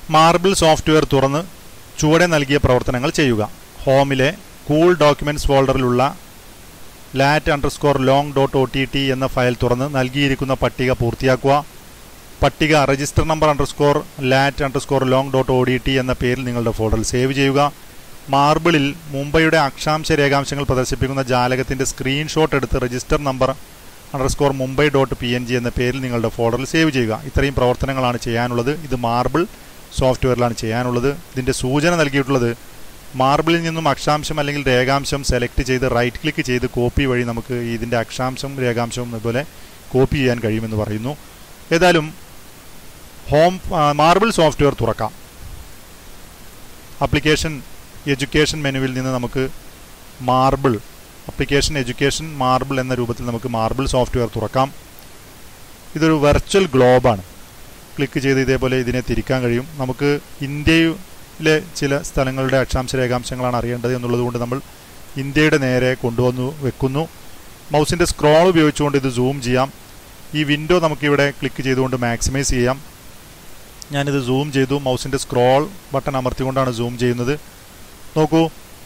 marble software തുറന്ന് ചുവടെ നൽകിയ പ്രവർത്തനങ്ങൾ ചെയ്യുക ഹോമിലെ കൂൾ ഡോക്യുമെന്റ്സ് ഫോൾഡറിലുള്ള lat underscore long dot o t t എന്ന ഫയൽ തുറന്ന് നൽകിയിരിക്കുന്ന പട്ടിക പൂർത്തിയാക്കുക പട്ടിക register number underscore lat underscore long dot o d t എന്ന പേരിൽ നിങ്ങളുടെ ഫോൾഡറിൽ സേവ് ചെയ്യുക മാർബിളിൽ മുംബൈയുടെ അക്ഷാംശ രേഖാംശങ്ങൾ പ്രദർശിപ്പിക്കുന്ന ജാലകത്തിന്റെ സ്ക്രീൻഷോട്ട് എടുത്ത് register number underscore Mumbai dot p n g എന്ന പേരിൽ നിങ്ങളുടെ ഫോൾഡറിൽ സേവ് ചെയ്യുക ഇത്രയും പ്രവർത്തനങ്ങളാണ് ചെയ്യാനുള്ളത് ഇത് മാർബിൾ സോഫ്റ്റ്വെയറിലാണ് ചെയ്യാനുള്ളത് ഇതിൻ്റെ സൂചന നൽകിയിട്ടുള്ളത് മാർബിളിൽ നിന്നും അക്ഷാംശം അല്ലെങ്കിൽ രേഖാംശം സെലക്ട് ചെയ്ത് റൈറ്റ് ക്ലിക്ക് ചെയ്ത് കോപ്പി വഴി നമുക്ക് ഇതിൻ്റെ അക്ഷാംശം രേഖാംശവും അതുപോലെ കോപ്പി ചെയ്യാൻ കഴിയുമെന്ന് പറയുന്നു ഏതായാലും ഹോം മാർബിൾ സോഫ്റ്റ്വെയർ തുറക്കാം അപ്ലിക്കേഷൻ എഡ്യൂക്കേഷൻ മെനുവിൽ നിന്ന് നമുക്ക് മാർബിൾ അപ്ലിക്കേഷൻ എഡ്യൂക്കേഷൻ മാർബിൾ എന്ന രൂപത്തിൽ നമുക്ക് മാർബിൾ സോഫ്റ്റ്വെയർ തുറക്കാം ഇതൊരു വെർച്വൽ ഗ്ലോബാണ് ക്ലിക്ക് ചെയ്ത് ഇതേപോലെ ഇതിനെ തിരിക്കാൻ കഴിയും നമുക്ക് ഇന്ത്യയിലെ ചില സ്ഥലങ്ങളുടെ അക്ഷാംശ രേഖാംശങ്ങളാണ് അറിയേണ്ടത് എന്നുള്ളത് കൊണ്ട് നമ്മൾ ഇന്ത്യയുടെ നേരെ കൊണ്ടുവന്നു വെക്കുന്നു മൗസിൻ്റെ സ്ക്രോൾ ഉപയോഗിച്ചുകൊണ്ട് ഇത് സൂം ചെയ്യാം ഈ വിൻഡോ നമുക്കിവിടെ ക്ലിക്ക് ചെയ്തുകൊണ്ട് മാക്സിമൈസ് ചെയ്യാം ഞാനിത് സൂം ചെയ്തു മൗസിൻ്റെ സ്ക്രോൾ ബട്ടൺ അമർത്തിക്കൊണ്ടാണ് സൂം ചെയ്യുന്നത് നോക്കൂ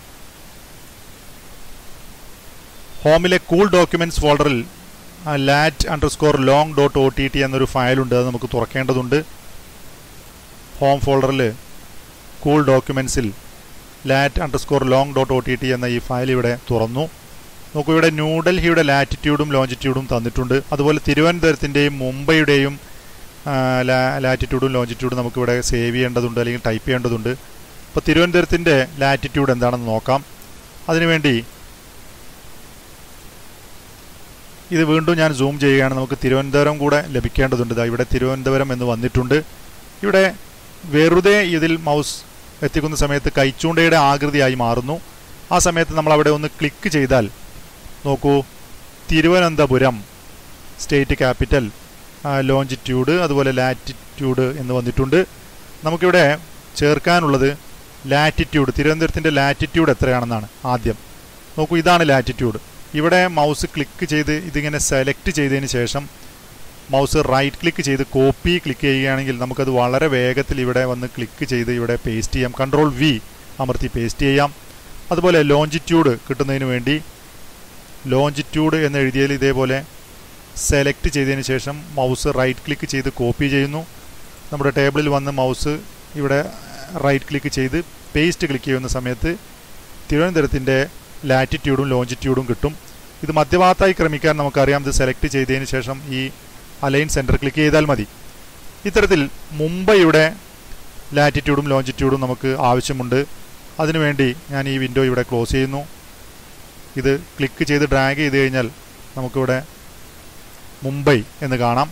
ഹോമിലെ കൂൾ ഡോക്യുമെന്റ്സ് ഫോൾഡറിൽ lat underscore long dot o t t എന്നൊരു ഫയലുണ്ട് അത് നമുക്ക് തുറക്കേണ്ടതുണ്ട് ഹോം ഫോൾഡറിൽ കൂൾ ഡോക്യുമെന്റ്സിൽ lat underscore long dot o t t എന്ന ഈ ഫയൽ ഇവിടെ തുറന്നു നോക്കൂ ഇവിടെ ന്യൂഡൽഹിയുടെ ലാറ്റിറ്റ്യൂഡും ലോഞ്ചിറ്റ്യൂഡും തന്നിട്ടുണ്ട് അതുപോലെ തിരുവനന്തപുരത്തിൻ്റെയും മുംബൈയുടെയും ലാറ്റിറ്റ്യൂഡും ലോഞ്ചിറ്റ്യൂഡും നമുക്കിവിടെ സേവ് ചെയ്യേണ്ടതുണ്ട് അല്ലെങ്കിൽ ടൈപ്പ് ചെയ്യേണ്ടതുണ്ട് അപ്പോൾ തിരുവനന്തപുരത്തിൻ്റെ ലാറ്റിറ്റ്യൂഡ് എന്താണെന്ന് നോക്കാം അതിനുവേണ്ടി ഇത് വീണ്ടും ഞാൻ സൂം ചെയ്യുകയാണ് നമുക്ക് തിരുവനന്തപുരം കൂടെ ലഭിക്കേണ്ടതുണ്ട് ഇതാ ഇവിടെ തിരുവനന്തപുരം എന്ന് വന്നിട്ടുണ്ട് ഇവിടെ വെറുതെ ഇതിൽ മൗസ് എത്തിക്കുന്ന സമയത്ത് കൈച്ചൂണ്ടയുടെ ആകൃതിയായി മാറുന്നു ആ സമയത്ത് നമ്മൾ അവിടെ ഒന്ന് ക്ലിക്ക് ചെയ്താൽ നോക്കൂ തിരുവനന്തപുരം സ്റ്റേറ്റ് ക്യാപിറ്റൽ ലോഞ്ചിറ്റ്യൂഡ് അതുപോലെ ലാറ്റിറ്റ്യൂഡ് എന്ന് വന്നിട്ടുണ്ട് നമുക്കിവിടെ ചേർക്കാനുള്ളത് ലാറ്റിറ്റ്യൂഡ് തിരുവനന്തപുരത്തിൻ്റെ ലാറ്റിറ്റ്യൂഡ് എത്രയാണെന്നാണ് ആദ്യം നോക്കൂ ഇതാണ് ലാറ്റിറ്റ്യൂഡ് ഇവിടെ മൗസ് ക്ലിക്ക് ചെയ്ത് ഇതിങ്ങനെ സെലക്ട് ചെയ്തതിന് ശേഷം മൗസ് റൈറ്റ് ക്ലിക്ക് ചെയ്ത് കോപ്പി ക്ലിക്ക് ചെയ്യുകയാണെങ്കിൽ നമുക്കത് വളരെ വേഗത്തിൽ ഇവിടെ വന്ന് ക്ലിക്ക് ചെയ്ത് ഇവിടെ പേസ്റ്റ് ചെയ്യാം കൺട്രോൾ വി അമർത്തി പേസ്റ്റ് ചെയ്യാം അതുപോലെ ലോഞ്ചിറ്റ്യൂഡ് കിട്ടുന്നതിന് വേണ്ടി ലോഞ്ചിറ്റ്യൂഡ് എന്ന് എഴുതിയതിൽ ഇതേപോലെ സെലക്ട് ചെയ്തതിന് ശേഷം മൗസ് റൈറ്റ് ക്ലിക്ക് ചെയ്ത് കോപ്പി ചെയ്യുന്നു നമ്മുടെ ടേബിളിൽ വന്ന് മൗസ് ഇവിടെ റൈറ്റ് ക്ലിക്ക് ചെയ്ത് പേസ്റ്റ് ക്ലിക്ക് ചെയ്യുന്ന സമയത്ത് തിരുവനന്തപുരത്തിൻ്റെ ലാറ്റിറ്റ്യൂഡും ലോഞ്ചിറ്റ്യൂഡും കിട്ടും ഇത് മധ്യഭാഗത്തായി ക്രമിക്കാൻ നമുക്കറിയാം ഇത് സെലക്ട് ചെയ്തതിന് ശേഷം ഈ അലൈൻ സെൻറ്റർ ക്ലിക്ക് ചെയ്താൽ മതി ഇത്തരത്തിൽ മുംബൈയുടെ ലാറ്റിറ്റ്യൂഡും ലോഞ്ചിറ്റ്യൂഡും നമുക്ക് ആവശ്യമുണ്ട് അതിനുവേണ്ടി ഞാൻ ഈ വിൻഡോ ഇവിടെ ക്ലോസ് ചെയ്യുന്നു ഇത് ക്ലിക്ക് ചെയ്ത് ഡ്രാഗ് ചെയ്ത് കഴിഞ്ഞാൽ നമുക്കിവിടെ മുംബൈ എന്ന് കാണാം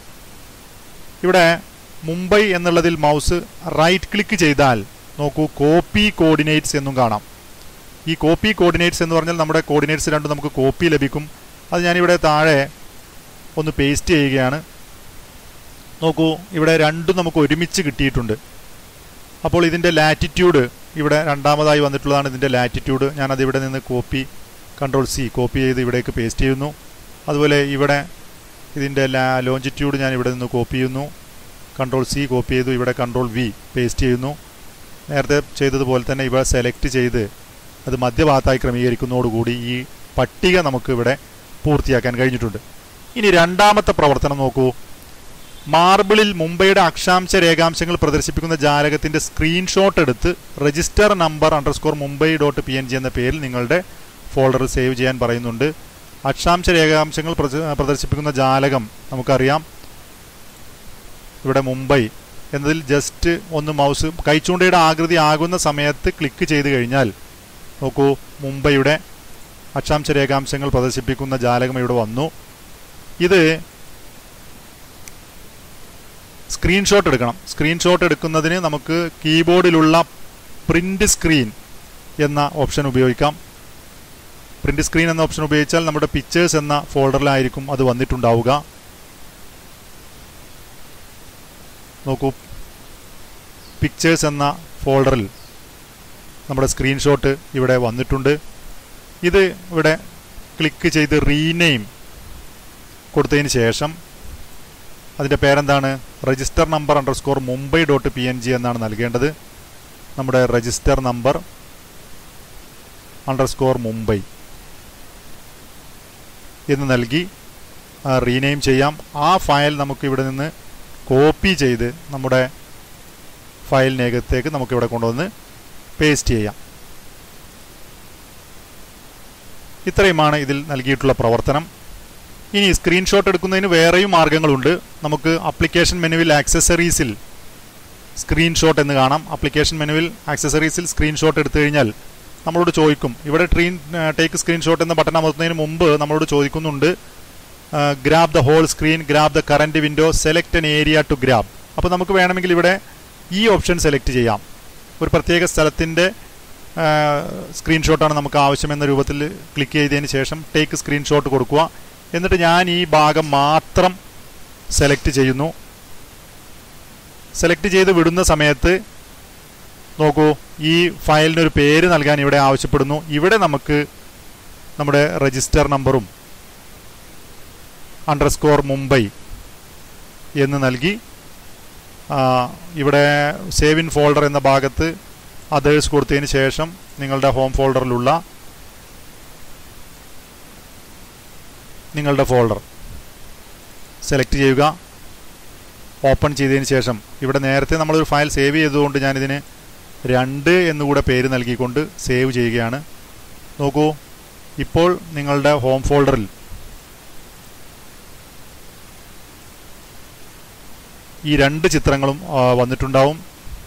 ഇവിടെ മുംബൈ എന്നുള്ളതിൽ മൗസ് റൈറ്റ് ക്ലിക്ക് ചെയ്താൽ നോക്കൂ കോപ്പി കോർഡിനേറ്റ്സ് എന്നും കാണാം ഈ കോപ്പി കോർഡിനേറ്റ്സ് എന്ന് പറഞ്ഞാൽ നമ്മുടെ കോർഡിനേറ്റ്സ് രണ്ടും നമുക്ക് കോപ്പി ലഭിക്കും അത് ഞാനിവിടെ താഴെ ഒന്ന് പേസ്റ്റ് ചെയ്യുകയാണ് നോക്കൂ ഇവിടെ രണ്ടും നമുക്ക് ഒരുമിച്ച് കിട്ടിയിട്ടുണ്ട് അപ്പോൾ ഇതിൻ്റെ ലാറ്റിറ്റ്യൂഡ് ഇവിടെ രണ്ടാമതായി വന്നിട്ടുള്ളതാണ് ഇതിൻ്റെ ലാറ്റിറ്റ്യൂഡ് ഞാനത് ഇവിടെ നിന്ന് കോപ്പി കൺട്രോൾ സി കോപ്പി ചെയ്ത് ഇവിടേക്ക് പേസ്റ്റ് ചെയ്യുന്നു അതുപോലെ ഇവിടെ ഇതിൻ്റെ ലാ ലോഞ്ചിറ്റ്യൂഡ് ഞാൻ ഇവിടെ നിന്ന് കോപ്പി ചെയ്യുന്നു കൺട്രോൾ സി കോപ്പി ചെയ്തു ഇവിടെ കൺട്രോൾ വി പേസ്റ്റ് ചെയ്യുന്നു നേരത്തെ ചെയ്തതുപോലെ തന്നെ ഇവ സെലക്ട് ചെയ്ത് അത് മധ്യഭാഗത്തായി ക്രമീകരിക്കുന്നതോടുകൂടി ഈ പട്ടിക നമുക്ക് ഇവിടെ പൂർത്തിയാക്കാൻ കഴിഞ്ഞിട്ടുണ്ട് ഇനി രണ്ടാമത്തെ പ്രവർത്തനം നോക്കൂ മാർബിളിൽ മുംബൈയുടെ അക്ഷാംശ രേഖാംശങ്ങൾ പ്രദർശിപ്പിക്കുന്ന ജാലകത്തിന്റെ സ്ക്രീൻഷോട്ട് എടുത്ത് register number underscore Mumbai dot p n g എന്ന പേരിൽ നിങ്ങളുടെ ഫോൾഡർ സേവ് ചെയ്യാൻ പറയുന്നുണ്ട് അക്ഷാംശ രേഖാംശങ്ങൾ പ്രദർശിപ്പിക്കുന്ന ജാലകം നമുക്കറിയാം ഇവിടെ മുംബൈ എന്നതിൽ ജസ്റ്റ് ഒന്ന് മൗസ് കൈച്ചൂണ്ടയുടെ ആകൃതി ആകുന്ന സമയത്ത് ക്ലിക്ക് ചെയ്ത് കഴിഞ്ഞാൽ നോക്കൂ മുംബൈയുടെ അക്ഷാംശ രേഖാംശങ്ങൾ പ്രദർശിപ്പിക്കുന്ന ജാലകം ഇവിടെ വന്നു ഇത് സ്ക്രീൻഷോട്ട് എടുക്കണം സ്ക്രീൻഷോട്ട് എടുക്കുന്നതിന് നമുക്ക് കീബോർഡിലുള്ള പ്രിന്റ് സ്ക്രീൻ എന്ന ഓപ്ഷൻ ഉപയോഗിക്കാം പ്രിന്റ് സ്ക്രീൻ എന്ന ഓപ്ഷൻ ഉപയോഗിച്ചാൽ നമ്മുടെ പിക്ചേഴ്സ് എന്ന ഫോൾഡറിലായിരിക്കും അത് വന്നിട്ടുണ്ടാവുക നോക്കൂ പിക്ചേഴ്സ് എന്ന ഫോൾഡറിൽ നമ്മുടെ സ്ക്രീൻഷോട്ട് ഇവിടെ വന്നിട്ടുണ്ട് ഇത് ഇവിടെ ക്ലിക്ക് ചെയ്ത് റീനെയിം കൊടുത്തതിന് ശേഷം അതിൻ്റെ പേരെന്താണ് register number underscore Mumbai dot p n g എന്നാണ് നൽകേണ്ടത് നമ്മുടെ register number underscore Mumbai എന്ന് നൽകി റീനെയിം ചെയ്യാം ആ ഫയൽ നമുക്ക് ഇവിടെ നിന്ന് കോപ്പി ചെയ്ത് നമ്മുടെ ഫയലിനകത്തേക്ക് നമുക്കിവിടെ കൊണ്ടുവന്ന് പേസ്റ്റ് ചെയ്യാം ഇത്രയുമാണ് ഇതിൽ നൽകിയിട്ടുള്ള പ്രവർത്തനം ഇനി സ്ക്രീൻഷോട്ട് എടുക്കുന്നതിന് വേറെയും മാർഗങ്ങളുണ്ട് നമുക്ക് അപ്ലിക്കേഷൻ മെനുവിൽ ആക്സസറീസിൽ സ്ക്രീൻഷോട്ട് എന്ന് കാണാം അപ്ലിക്കേഷൻ മെനുവിൽ ആക്സസറീസിൽ സ്ക്രീൻഷോട്ട് എടുത്തു കഴിഞ്ഞാൽ നമ്മളോട് ചോദിക്കും ഇവിടെ ട്രീൻ ടേക്ക് സ്ക്രീൻഷോട്ട് എന്ന ബട്ടൺ അമർത്തുന്നതിന് മുമ്പ് നമ്മളോട് ചോദിക്കുന്നുണ്ട് grab the whole screen grab the current window select an area to grab അപ്പോൾ നമുക്ക് വേണമെങ്കിൽ ഇവിടെ ഈ ഓപ്ഷൻ സെലക്ട് ചെയ്യാം ഒരു പ്രത്യേക സ്ഥലത്തിൻ്റെ സ്ക്രീൻഷോട്ടാണ് നമുക്ക് ആവശ്യമെന്ന രൂപത്തിൽ ക്ലിക്ക് ചെയ്തതിന് ശേഷം ടേക്ക് സ്ക്രീൻഷോട്ട് കൊടുക്കുക എന്നിട്ട് ഞാൻ ഈ ഭാഗം മാത്രം സെലക്ട് ചെയ്യുന്നു സെലക്ട് ചെയ്ത് വിടുന്ന സമയത്ത് നോക്കൂ ഈ ഫയലിനൊരു പേര് നൽകാൻ ഇവിടെ ആവശ്യപ്പെടുന്നു ഇവിടെ നമുക്ക് നമ്മുടെ രജിസ്റ്റർ നമ്പറും അണ്ടർസ്കോർ മുംബൈ എന്ന് നൽകി ഇവിടെ സേവ് ഇൻ ഫോൾഡർ എന്ന ഭാഗത്ത് അതേഴ്സ് കൊടുത്തതിന് ശേഷം നിങ്ങളുടെ ഹോം ഫോൾഡറിലുള്ള നിങ്ങളുടെ ഫോൾഡർ സെലക്ട് ചെയ്യുക ഓപ്പൺ ചെയ്തതിന് ശേഷം ഇവിടെ നേരത്തെ നമ്മളൊരു ഫയൽ സേവ് ചെയ്തതുകൊണ്ട് ഞാനിതിന് രണ്ട് എന്നുകൂടെ പേര് നൽകിക്കൊണ്ട് സേവ് ചെയ്യുകയാണ് നോക്കൂ ഇപ്പോൾ നിങ്ങളുടെ ഹോം ഫോൾഡറിൽ ഈ രണ്ട് ചിത്രങ്ങളും വന്നിട്ടുണ്ടാവും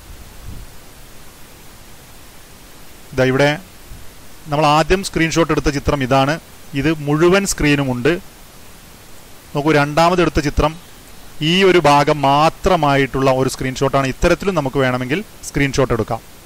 ഇതാ ഇവിടെ നമ്മൾ ആദ്യം സ്ക്രീൻഷോട്ട് എടുത്ത ചിത്രം ഇതാണ് ഇത് മുഴുവൻ സ്ക്രീനുമുണ്ട് നോക്കൂ രണ്ടാമത് എടുത്ത ചിത്രം ഈ ഒരു ഭാഗം മാത്രമായിട്ടുള്ള ഒരു സ്ക്രീൻഷോട്ടാണ് ഇത്തരത്തിലും നമുക്ക് വേണമെങ്കിൽ സ്ക്രീൻഷോട്ട് എടുക്കാം